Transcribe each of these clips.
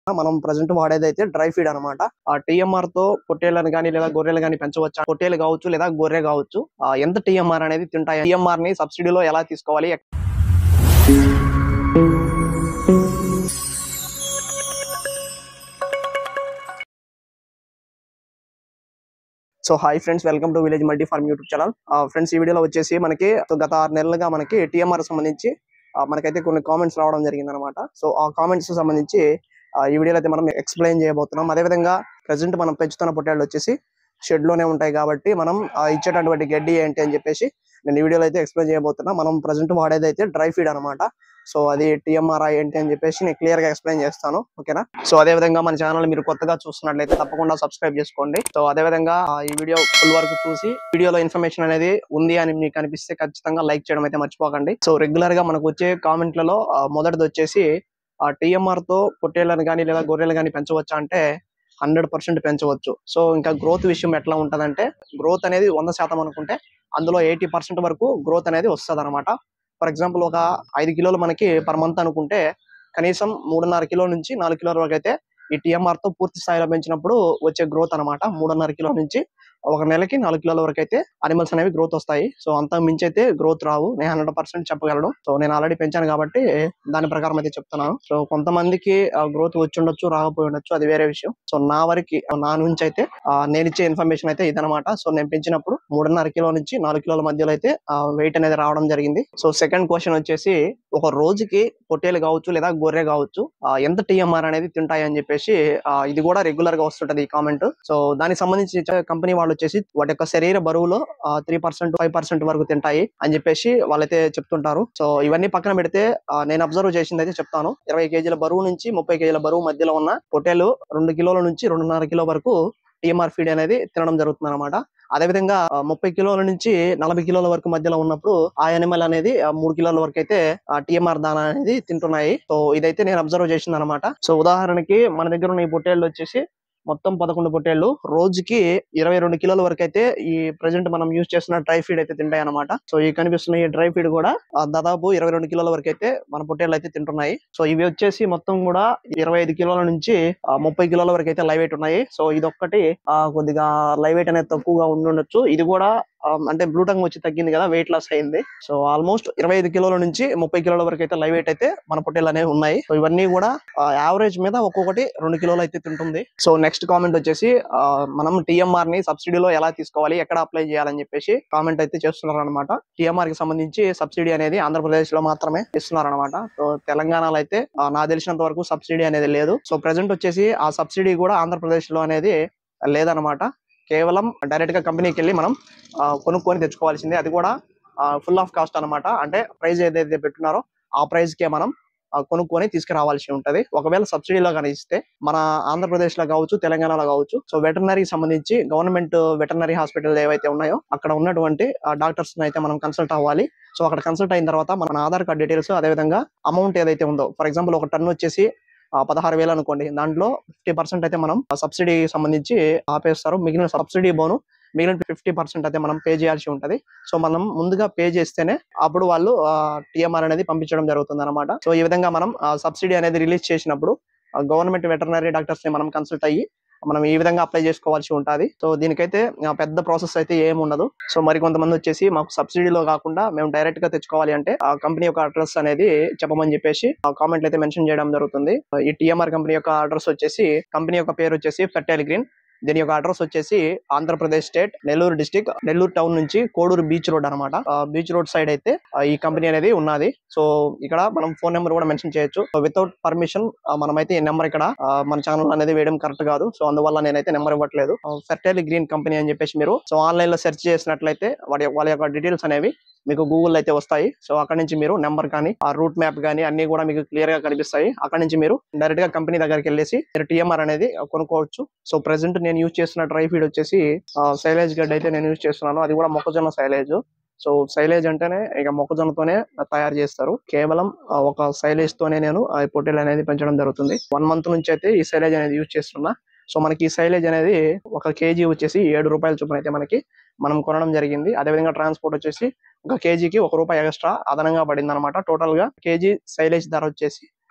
మనం ప్రజెంట్ వాడేది అయితే డ్రై ఫీడ్ అనమాట ఆ టీఎంఆర్ తో పొట్టేళ్ళని కానీ లేదా గొర్రెలు కానీ పెంచవచ్చు పొట్టేలు కావచ్చు లేదా గొర్రె కావచ్చు ఆ, ఎంత టీఎంఆర్ అనేది తింటాయి టీఎంఆర్ ని సబ్సిడీలో ఎలా తీసుకోవాలి so hi friends welcome to village multi farm YouTube channel friends ఈ వీడియోలో వచ్చేసి మనకి గత ఆరు నెలలుగా మనకి టీఎంఆర్ సంబంధించి ఆ, మనకైతే కొన్ని కామెంట్స్ రావడం జరిగింది అనమాట సో ఆ కామెంట్స్ సంబంధించి ఆ, ఈ వీడియోలో అయితే మనం ఎక్స్ప్లెయిన్ చేయబోతున్నాం అదేవిధంగా ప్రజెంట్ మనం పెంచుతున్న పొట్టేళ్ళు వచ్చేసి షెడ్ లోనే ఉంటాయి కాబట్టి మనం ఆ, ఇచ్చేటటువంటి గడ్డి ఏంటి అని చెప్పేసి నేను ఈ వీడియోలో అయితే ఎక్స్ప్లెయిన్ చేయబోతున్నా మనం ప్రజెంట్ వాడేది అయితే డ్రై ఫీడ్ అనమాట సో అది టీఎంఆర్ ఏంటి అని చెప్పేసి నేను క్లియర్ గా ఎక్స్ప్లెయిన్ చేస్తాను ఓకేనా సో అదే విధంగా మన ఛానల్ మీరు కొత్తగా చూస్తున్నట్లయితే తప్పకుండా సబ్స్క్రైబ్ చేసుకోండి సో అదే విధంగా ఆ, ఈ వీడియో ఫుల్ వరకు చూసి వీడియోలో ఇన్ఫర్మేషన్ అనేది ఉంది అని మీకు అనిపిస్తే ఖచ్చితంగా లైక్ చేయడం అయితే మర్చిపోకండి సో రెగ్యులర్ గా మనకు వచ్చే కామెంట్లలో ఆ, మొదటిది వచ్చేసి ఆ టీఎంఆర్ తో పొట్టేళ్ళని కానీ లేదా గొర్రెలు కానీ పెంచవచ్చా అంటే హండ్రెడ్ పర్సెంట్ పెంచవచ్చు సో ఇంకా గ్రోత్ విషయం ఎట్లా ఉంటదంటే గ్రోత్ అనేది వంద శాతం అనుకుంటే అందులో ఎయిటీ పర్సెంట్ వరకు గ్రోత్ అనేది వస్తుంది అనమాట ఫర్ ఎగ్జాంపుల్ ఒక ఐదు కిలోలు మనకి పర్ మంత్ అనుకుంటే కనీసం మూడున్నర కిలో నుంచి నాలుగు కిలోల వరకు అయితే ఈ టీఎంఆర్ తో పూర్తి స్థాయిలో పెంచినప్పుడు వచ్చే గ్రోత్ అన్నమాట మూడున్నర కిలో నుంచి ఒక నెలకి నాలుగు కిలోల వరకు అయితే అనిమల్స్ అనేవి గ్రోత్ వస్తాయి సో అంత మించి అయితే గ్రోత్ రావు నేను హండ్రెడ్ పర్సెంట్ చెప్పగలను సో నేను ఆల్రెడీ పెంచాను కాబట్టి దాని ప్రకారం అయితే చెప్తున్నాను సో కొంతమందికి గ్రోత్ వచ్చి ఉండొచ్చు రాకపోయి ఉండొచ్చు అది వేరే విషయం సో నా వరకు నా నుంచి అయితే ఆ, నేను ఇచ్చే ఇన్ఫర్మేషన్ అయితే ఇదనమాట సో నేను పెంచినప్పుడు మూడున్నర కిలో నుంచి నాలుగు కిలోల మధ్యలో అయితే వెయిట్ అనేది రావడం జరిగింది సో సెకండ్ క్వశ్చన్ వచ్చేసి ఒక రోజుకి పొట్టేలు కావచ్చు లేదా గొర్రె కావచ్చు ఆ, ఎంత టీఎంఆర్ అనేది తింటాయి అని చెప్పేసి ఆ, ఇది కూడా రెగ్యులర్ గా వస్తుంటది ఈ కామెంట్ సో దానికి సంబంధించి కంపెనీ వాళ్ళు వచ్చేసి వాటి యొక్క శరీర బరువులో త్రీ పర్సెంట్ ఫైవ్ పర్సెంట్ వరకు తింటాయి అని చెప్పేసి వాళ్ళైతే చెప్తుంటారు సో ఇవన్నీ పక్కన పెడితే ఆ, నేను అబ్జర్వ్ చేసింది అయితే చెప్తాను ఇరవై కేజీల బరువు నుంచి ముప్పై కేజీల బరువు మధ్యలో ఉన్న పొట్టేలు రెండు కిలోల నుంచి రెండున్నర కిలో వరకు టీఎంఆర్ ఫీడ్ అనేది తినడం జరుగుతుంది అనమాట అదేవిధంగా ఆ, ముప్పై కిలోల నుంచి నలభై కిలోల వరకు మధ్యలో ఉన్నప్పుడు ఆ యానిమల్ అనేది ఆ, మూడు కిలోల వరకు అయితే టీఎంఆర్ దానా అనేది తింటున్నాయి సో ఇదైతే నేను అబ్జర్వ్ చేసింది అనమాట సో ఉదాహరణకి మన దగ్గర ఉన్న ఈ పొట్టేళ్ళు వచ్చేసి మొత్తం పదకొండు పొట్టేళ్ళు రోజుకి ఇరవై రెండు కిలోల వరకు అయితే ఈ ప్రజెంట్ మనం యూజ్ చేస్తున్న డ్రై ఫీడ్ అయితే తింటాయి అనమాట సో ఈ కనిపిస్తున్న ఈ డ్రై ఫీడ్ కూడా ఆ, దాదాపు ఇరవై రెండు కిలోల వరకు అయితే మన పొట్టేళ్ళు అయితే తింటున్నాయి సో ఇవి వచ్చేసి మొత్తం కూడా ఇరవై ఐదు కిలోల నుంచి ఆ, ముప్పై కిలోల వరకు అయితే లైవ్ వెయిట్ ఉన్నాయి సో ఇదొక్కటి ఆ, కొద్దిగా లైవ్ వెయిట్ అనేది తక్కువగా ఉండుండొచ్చు ఇది కూడా ఆ, అంటే బ్లూటంగ్ వచ్చి తగ్గింది కదా వెయిట్ లాస్ అయింది సో ఆల్మోస్ట్ ఇరవై ఐదు కిలోల నుంచి ముప్పై కిలోల వరకు అయితే లైవ్ వెయిట్ అయితే మన పొట్టేలు అనేవి ఉన్నాయి సో ఇవన్నీ కూడా యావరేజ్ మీద ఒక్కొక్కటి రెండు కిలోలు అయితే తింటుంది సో నెక్స్ట్ కామెంట్ వచ్చేసి ఆ, మనం టిఎంఆర్ ని సబ్సిడీలో ఎలా తీసుకోవాలి ఎక్కడ అప్లై చేయాలని చెప్పేసి కామెంట్ అయితే చేస్తున్నారు అనమాట టిఎంఆర్ కి సంబంధించి సబ్సిడీ అనేది ఆంధ్రప్రదేశ్ లో మాత్రమే ఇస్తున్నారు అనమాట సో తెలంగాణలో అయితే ఆ, నాకు తెలిసినంత వరకు సబ్సిడీ అనేది లేదు సో ప్రెసెంట్ వచ్చేసి ఆ సబ్సిడీ కూడా ఆంధ్రప్రదేశ్ లో అనేది లేదనమాట కేవలం డైరెక్ట్ గా కంపెనీకి వెళ్ళి మనం ఆ, కొనుక్కొని తెచ్చుకోవాల్సిందే అది కూడా ఫుల్ ఆఫ్ కాస్ట్ అన్నమాట అంటే ప్రైస్ ఏదైతే పెట్టున్నారో ఆ ప్రైస్ కే మనం ఆ, కొనుక్కొని తీసుకురావాల్సి ఉంటది ఒకవేళ సబ్సిడీలో కానీ ఇస్తే మన ఆంధ్రప్రదేశ్ లో కావచ్చు తెలంగాణలో కావచ్చు సో వెటర్నరీ సంబంధించి గవర్నమెంట్ వెటర్నరీ హాస్పిటల్ ఏవైతే ఉన్నాయో అక్కడ ఉన్నటువంటి డాక్టర్స్ అయితే మనం కన్సల్ట్ అవ్వాలి సో అక్కడ కన్సల్ట్ అయిన తర్వాత మన ఆధార్ కార్డ్ డీటెయిల్స్ అదేవిధంగా అమౌంట్ ఏదైతే ఉందో ఫర్ ఎగ్జాంపుల్ ఒక టన్ వచ్చేసి ఆ, పదహారు వేలు అనుకోండి దాంట్లో ఫిఫ్టీ పర్సెంట్ అయితే మనం సబ్సిడీ సంబంధించి ఆపేస్తారు మిగిలిన సబ్సిడీ బోను మిగిలిన ఫిఫ్టీ పర్సెంట్ అయితే మనం పే చేయాల్సి ఉంటది సో మనం ముందుగా పే చేస్తేనే అప్పుడు వాళ్ళు టిఎంఆర్ అనేది పంపించడం జరుగుతుంది అనమాట సో ఈ విధంగా మనం సబ్సిడీ అనేది రిలీజ్ చేసినప్పుడు గవర్నమెంట్ వెటర్నరీ డాక్టర్స్ ని మనం కన్సల్ట్ అయ్యి మనం ఈ విధంగా అప్లై చేసుకోవాల్సి ఉంటుంది సో దీనికైతే ఆ, పెద్ద ప్రాసెస్ అయితే ఏమి ఉండదు సో మరి కొంతమంది వచ్చేసి మాకు సబ్సిడీలో కాకుండా మేము డైరెక్ట్ గా తెచ్చుకోవాలి అంటే ఆ కంపెనీ యొక్క అడ్రస్ అనేది చెప్పమని చెప్పేసి ఆ కామెంట్లు అయితే మెన్షన్ చేయడం జరుగుతుంది ఈ టిఎంఆర్ కంపెనీ యొక్క అడ్రస్ వచ్చేసి కంపెనీ యొక్క పేరు వచ్చేసి ఫెర్టైల్ గ్రీన్ దీని యొక్క అడ్రస్ వచ్చేసి Andhra Pradesh state Nellore district Nellore town నుంచి కోడూరు బీచ్ రోడ్ అనమాట బీచ్ రోడ్ సైడ్ అయితే ఆ, ఈ కంపెనీ అనేది ఉన్నది సో ఇక్కడ మనం ఫోన్ నెంబర్ కూడా మెన్షన్ చేయొచ్చు సో వితౌట్ పర్మిషన్ మనమైతే ఈ నెంబర్ ఇక్కడ ఆ, మన ఛానల్ అనేది వేయడం కరెక్ట్ కాదు సో అందువల్ల నేనైతే నెంబర్ ఇవ్వట్లేదు ఫెర్టైల్ గ్రీన్ కంపెనీ అని చెప్పేసి మీరు సో ఆన్లైన్ లో సెర్చ్ చేసినట్లయితే వాడి వాళ్ళ యొక్క డీటెయిల్స్ అనేవి మీకు గూగుల్ అయితే వస్తాయి సో అక్కడ నుంచి మీరు నెంబర్ కానీ ఆ రూట్ మ్యాప్ కానీ అన్ని కూడా మీకు క్లియర్ గా కనిపిస్తాయి అక్కడ నుంచి మీరు డైరెక్ట్ గా కంపెనీ దగ్గరికి వెళ్ళేసి మీరు టీఎంఆర్ అనేది కొనుక్కోవచ్చు సో ప్రెసెంట్ నేను యూజ్ చేస్తున్న డ్రై ఫీడ్ వచ్చేసి సైలేజ్ గడ్ అయితే నేను యూజ్ చేస్తున్నాను అది కూడా మొక్కజొన్న సైలేజ్ సో సైలేజ్ అంటేనే ఇక మొక్కజొన్నతోనే తయారు చేస్తారు కేవలం ఆ, ఒక సైలేజ్ తోనే నేను ఆ పొట్టేలు అనేది పెంచడం జరుగుతుంది వన్ మంత్ నుంచి అయితే ఈ సైలేజ్ అనేది యూజ్ చేస్తున్నా సో మనకి ఈ సైలేజ్ అనేది ఒక కేజీ వచ్చేసి ఏడు రూపాయల చొప్పున అయితే మనకి మనం కొనడం జరిగింది అదేవిధంగా ట్రాన్స్పోర్ట్ వచ్చేసి ఒక కేజీకి ఒక రూపాయి ఎక్స్ట్రా అదనంగా పడింది అనమాట టోటల్ గా కేజీ సైలేజ్ ధర వచ్చేసి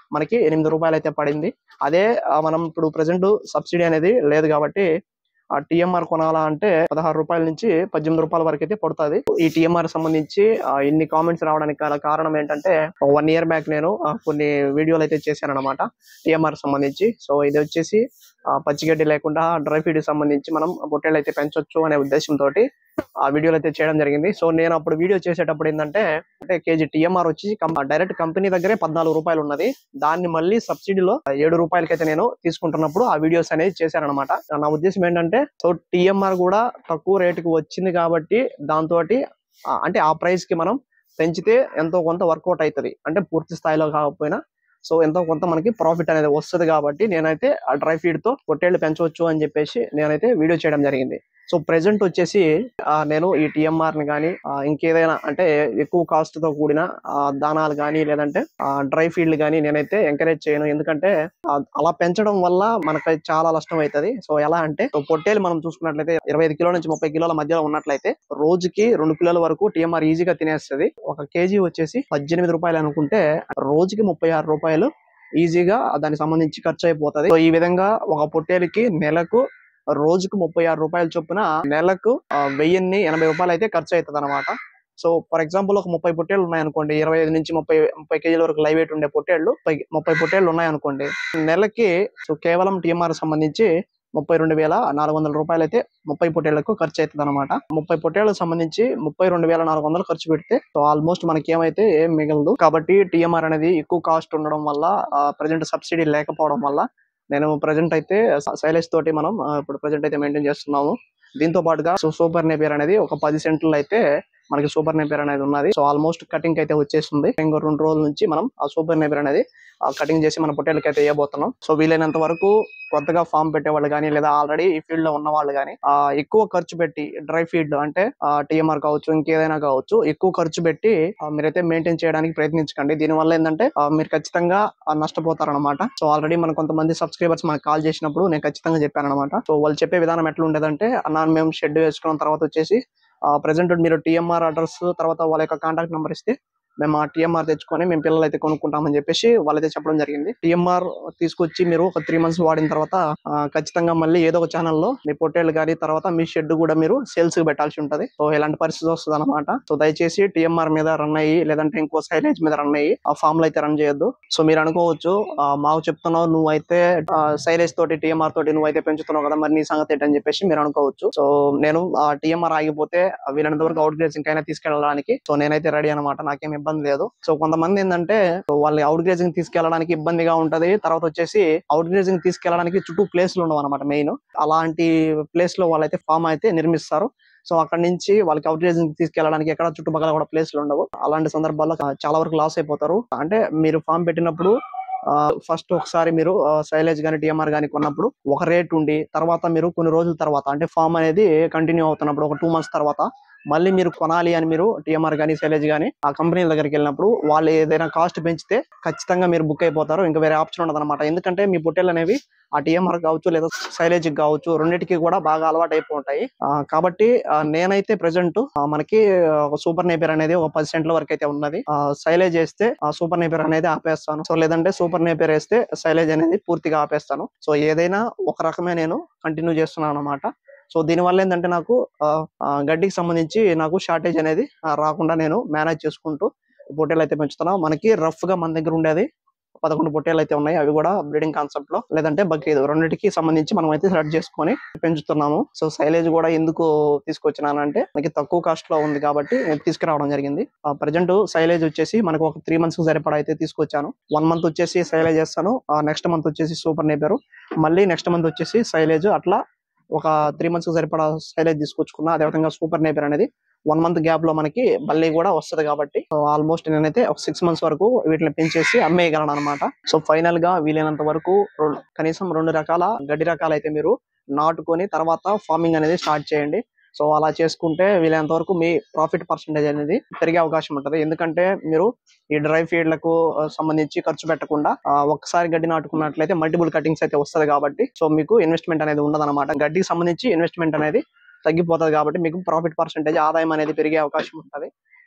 మనకి ఎనిమిది రూపాయలు అయితే పడింది అదే ఆ, మనం ఇప్పుడు ప్రజెంట్ సబ్సిడీ అనేది లేదు కాబట్టి ఆ టిఎంఆర్ కొనాలా అంటే పదహారు రూపాయల నుంచి పద్దెనిమిది రూపాయల వరకు అయితే పడుతుంది ఈ టిఎంఆర్ సంబంధించి ఆ, ఇన్ని కామెంట్స్ రావడానికి గల కారణం ఏంటంటే వన్ ఇయర్ బ్యాక్ నేను ఆ, కొన్ని వీడియోలు అయితే చేశాను అనమాట టిఎంఆర్ సంబంధించి సో ఇది వచ్చేసి ఆ, పచ్చిగడ్డి లేకుండా డ్రై ఫీడ్ సంబంధించి మనం పొట్టేళ్ళు అయితే పెంచొచ్చు అనే ఉద్దేశంతో ఆ వీడియోలు అయితే చేయడం జరిగింది సో నేను అప్పుడు వీడియో చేసేటప్పుడు ఏంటంటే అంటే కేజీ టిఎంఆర్ వచ్చి డైరెక్ట్ కంపెనీ దగ్గరే పద్నాలుగు రూపాయలు ఉన్నది దాన్ని మళ్ళీ సబ్సిడీలో ఏడు రూపాయలకైతే నేను తీసుకుంటున్నప్పుడు ఆ వీడియోస్ అనేది చేశాను అనమాట నా ఉద్దేశం ఏంటంటే సో టిఎంఆర్ కూడా తక్కువ రేటుకి వచ్చింది కాబట్టి దాంతో అంటే ఆ ప్రైస్ కి మనం పెంచితే ఎంతో కొంత వర్కౌట్ అవుతుంది అంటే పూర్తి స్థాయిలో కాకపోయినా సో ఎంతో కొంత మనకి ప్రాఫిట్ అనేది వస్తుంది కాబట్టి నేనైతే ఆ డ్రై ఫీడ్ తో పొట్టేళ్ళు పెంచవచ్చు అని చెప్పేసి నేనైతే వీడియో చేయడం జరిగింది సో ప్రెసెంట్ వచ్చేసి ఆ, నేను ఈ టిఎంఆర్ ని కానీ ఇంకేదైనా అంటే ఎక్కువ కాస్ట్ తో కూడిన ఆ, దానాలు కానీ లేదంటే డ్రై ఫీల్డ్ కానీ నేనైతే ఎంకరేజ్ చేయను ఎందుకంటే ఆ, అలా పెంచడం వల్ల మనకి చాలా నష్టం అవుతుంది సో ఎలా అంటే సో పొట్టేలు మనం చూసుకున్నట్లయితే ఇరవై ఐదు కిలోల నుంచి ముప్పై కిలోల మధ్యలో ఉన్నట్లయితే రోజుకి రెండు కిలోల వరకు టిఎంఆర్ ఈజీగా తినేస్తుంది ఒక కేజీ వచ్చేసి పద్దెనిమిది రూపాయలు అనుకుంటే రోజుకి ముప్పై ఆరు రూపాయలు ఈజీగా దానికి సంబంధించి ఖర్చు అయిపోతుంది సో ఈ విధంగా ఒక పొట్టేలుకి నెలకు రోజుకు ముప్పై ఆరు రూపాయల చొప్పున నెలకు ఆ, వెయ్యిన్ని ఎనభై రూపాయలు అయితే ఖర్చు అవుతుంది అనమాట సో ఫర్ ఎగ్జాంపుల్ ఒక ముప్పై పొట్టేళ్ళు ఉన్నాయనుకోండి ఇరవై ఐదు నుంచి ముప్పై ముప్పై కేజీల వరకు లైవ్ వెయిట్ ఉండే పొట్టేళ్ళు ముప్పై- ముప్పై పొట్టేళ్ళు ఉన్నాయనుకోండి నెలకి సో కేవలం టీఎంఆర్ సంబంధించి ముప్పై రెండు వేల నాలుగు వందల రూపాయలు అయితే ముప్పై పొట్టేళ్లకు ఖర్చు అవుతుంది అనమాట ముప్పై పొట్టేళ్లకు సంబంధించి ముప్పై రెండు వేల నాలుగు వందలు ఖర్చు పెడితే సో ఆల్మోస్ట్ మనకి ఏమైతే ఏం మిగలదు కాబట్టి టీఎంఆర్ అనేది ఎక్కువ కాస్ట్ ఉండడం వల్ల ప్రజెంట్ సబ్సిడీ లేకపోవడం వల్ల నేను ప్రజెంట్ అయితే సైలేజ్ తోటి మనం ఆ, ఇప్పుడు ప్రజెంట్ అయితే మెయింటైన్ చేస్తున్నాము దీంతో పాటుగా సో సూపర్ నేపియర్ అనేది ఒక పది సెంట్లు అయితే మనకి సూపర్ నేపియర్ అనేది ఉన్నది సో ఆల్మోస్ట్ కటింగ్ అయితే వచ్చేస్తుంది ఇంకో రెండు రోజుల నుంచి మనం ఆ సూపర్ నేపియర్ అనేది కటింగ్ చేసి మన పొట్టేళ్ళకి అయితే వేయబోతున్నాం సో వీలైనంత వరకు కొత్తగా ఫామ్ పెట్టే వాళ్ళు కానీ లేదా ఆల్రెడీ ఈ ఫీల్డ్ లో ఉన్న వాళ్ళు కానీ ఎక్కువ ఖర్చు పెట్టి డ్రై ఫీడ్ అంటే టీఎంఆర్ కావచ్చు ఇంకేదైనా కావచ్చు ఎక్కువ ఖర్చు పెట్టి ఆ, మీరైతే మెయింటైన్ చేయడానికి ప్రయత్నించకండి దీని వల్ల ఏంటంటే ఆ, మీరు ఖచ్చితంగా నష్టపోతారు అనమాట సో ఆల్రెడీ మన కొంతమంది సబ్స్క్రైబర్స్ మనకు కాల్ చేసినప్పుడు నేను ఖచ్చితంగా చెప్పాను అనమాట సో వాళ్ళు చెప్పే విధానం ఎట్లా ఉండేదంటే అన్న మేము షెడ్ వేసుకున్న తర్వాత వచ్చేసి ప్రెసెంట్ మీరు టీఎంఆర్ అడ్రస్ తర్వాత వాళ్ళ యొక్క కాంటాక్ట్ నెంబర్ ఇస్తే మేము ఆ టీఎంఆర్ తెచ్చుకొని మేము పిల్లలు అయితే కొనుక్కుంటామని చెప్పేసి వాళ్ళైతే చెప్పడం జరిగింది టీఎంఆర్ తీసుకొచ్చి మీరు ఒక త్రీ మంత్స్ వాడిన తర్వాత ఆ, ఖచ్చితంగా మళ్ళీ ఏదో ఒక ఛానల్లో మీ పొట్టేళ్ళు కానీ తర్వాత మీ షెడ్ కూడా మీరు సేల్స్ కి పెట్టాల్సి ఉంటది సో ఇలాంటి పరిస్థితి వస్తుంది అనమాట సో దయచేసి టీఎంఆర్ మీద రన్ అయ్యి లేదంటే ఇంకో సైలేజ్ మీద రన్ అయ్యి ఆ ఫామ్ లో అయితే రన్ చేయొద్దు సో మీరు అనుకోవచ్చు ఆ, మాకు చెప్తున్నావు నువ్వైతే సైలేజ్ తోటి టీఎంఆర్ తోటి నువ్వైతే పెంచుతున్నావు కదా మరి నీ సంగతి ఏంటని చెప్పేసి మీరు అనుకోవచ్చు సో నేను టీఎంఆర్ ఆగిపోతే ఆ, వీలైనంత వరకు అవుట్ గ్రేజింగ్ అయినా తీసుకెళ్ళడానికి సో నేనైతే రెడీ అనమాట నాకేం ఇబ్బంది లేదు సో కొంతమంది ఏంటంటే సో వాళ్ళు అవుట్ గ్రేజింగ్ తీసుకెళ్ళడానికి ఇబ్బందిగా ఉంటది తర్వాత వచ్చేసి అవుట్ గ్రేజింగ్ తీసుకెళ్ళడానికి చుట్టూ ప్లేస్లు ఉండవు అనమాట మెయిన్ అలాంటి ప్లేస్ లో వాళ్ళైతే ఫామ్ అయితే నిర్మిస్తారు సో అక్కడ నుంచి వాళ్ళకి అవుట్ గ్రేజింగ్ తీసుకెళ్ళడానికి ఎక్కడ చుట్టుపక్కల కూడా ప్లేస్లు ఉండవు అలాంటి సందర్భాల్లో చాలా వరకు లాస్ అయిపోతారు అంటే మీరు ఫామ్ పెట్టినప్పుడు ఫస్ట్ ఒకసారి మీరు సైలేజ్ గానీ టీఎంఆర్ గానీ కొన్నప్పుడు ఒక రేట్ ఉండి తర్వాత మీరు కొన్ని రోజుల తర్వాత అంటే ఫామ్ అనేది కంటిన్యూ అవుతున్నప్పుడు ఒక టూ మంత్స్ తర్వాత మళ్ళీ మీరు కొనాలి అని మీరు టీఎంఆర్ కానీ సైలేజ్ కానీ ఆ కంపెనీ దగ్గరికి వెళ్ళినప్పుడు వాళ్ళు ఏదైనా కాస్ట్ పెంచితే ఖచ్చితంగా మీరు బుక్ అయిపోతారు ఇంకా వేరే ఆప్షన్ ఉండదు అనమాట ఎందుకంటే మీ పొట్టేలు అనేవి ఆ టీఎంఆర్ కావచ్చు లేదా సైలేజ్ కావచ్చు రెండింటికి కూడా బాగా అలవాటు అయిపోతాయి ఆ, కాబట్టి ఆ, నేనైతే ప్రెసెంట్ మనకి ఒక సూపర్ నేపర్ అనేది ఒక పది సెంట్ల వరకు అయితే ఉన్నది సైలేజ్ వేస్తే ఆ సూపర్ నేపర్ అనేది ఆపేస్తాను సో లేదంటే సూపర్ నేపర్ వేస్తే సైలేజ్ అనేది పూర్తిగా ఆపేస్తాను సో ఏదైనా ఒక రకమే నేను కంటిన్యూ చేస్తున్నాను అనమాట సో దీని వల్ల ఏంటంటే నాకు ఆ, ఆ, గడ్డికి సంబంధించి నాకు షార్టేజ్ అనేది ఆ, రాకుండా నేను మేనేజ్ చేసుకుంటూ పొట్టేలు అయితే పెంచుతున్నాను మనకి రఫ్ గా మన దగ్గర ఉండేది పదకొండు పొట్టేలు అయితే ఉన్నాయి అవి కూడా బ్రీడింగ్ కాన్సెప్ట్ లో లేదంటే బక్రీద్ రెండింటికి సంబంధించి మనం అయితే సెలెక్ట్ చేసుకొని పెంచుతున్నాము సో సైలేజ్ కూడా ఎందుకు తీసుకొచ్చినానంటే మనకి తక్కువ కాస్ట్ లో ఉంది కాబట్టి నేను తీసుకురావడం జరిగింది ప్రజెంట్ సైలేజ్ వచ్చేసి మనకు ఒక త్రీ మంత్స్ సరిపడా అయితే తీసుకొచ్చాను వన్ మంత్ వచ్చేసి సైలేజ్ చేస్తాను నెక్స్ట్ మంత్ వచ్చేసి సూపర్ నేపరు మళ్ళీ నెక్స్ట్ మంత్ వచ్చేసి సైలేజ్ అట్లా ఒక త్రీ మంత్స్ సరిపడా సైలేజ్ తీసుకొచ్చుకున్నా అదేవిధంగా సూపర్ నేపర్ అనేది వన్ మంత్ గ్యాప్ లో మనకి మళ్ళీ కూడా వస్తది కాబట్టి ఆల్మోస్ట్ నేనైతే ఒక సిక్స్ మంత్స్ వరకు వీటిని పెంచేసి అమ్మేయగలను అనమాట సో ఫైనల్ గా వీలైనంత వరకు రెండు- కనీసం రెండు రకాల గడ్డి రకాలు అయితే మీరు నాటుకొని తర్వాత ఫార్మింగ్ అనేది స్టార్ట్ చేయండి సో అలా చేసుకుంటే వీలైనంత వరకు మీ ప్రాఫిట్ పర్సంటేజ్ అనేది పెరిగే అవకాశం ఉంటది ఎందుకంటే మీరు ఈ డ్రై ఫీడ్లకు ఆ, సంబంధించి ఖర్చు పెట్టకుండా ఆ, ఒక్కసారి గడ్డి నాటుకున్నట్లయితే మల్టిపుల్ కటింగ్స్ అయితే వస్తది కాబట్టి సో మీకు ఇన్వెస్ట్మెంట్ అనేది ఉండదు గడ్డికి సంబంధించి ఇన్వెస్ట్మెంట్ అనేది తగ్గిపోతుంది కాబట్టి మీకు ప్రాఫిట్ పర్సంటేజ్ ఆదాయం అనేది పెరిగే అవకాశం ఉంటది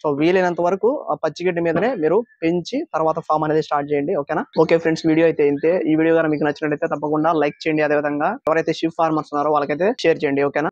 సో వీలైనంత వరకు ఆ పచ్చిగడ్డి మీదనే మీరు పెంచి తర్వాత ఫామ్ అనేది స్టార్ట్ చేయండి ఓకేనా ఓకే ఫ్రెండ్స్ వీడియో అయితే ఇంతే ఈ వీడియో కనుక మీకు నచ్చినట్లయితే తప్పకుండా లైక్ చేయండి అదే విధంగా ఎవరైతే షిప్ ఫార్మర్స్ ఉన్నారో వాళ్ళకైతే షేర్ చేయండి ఓకేనా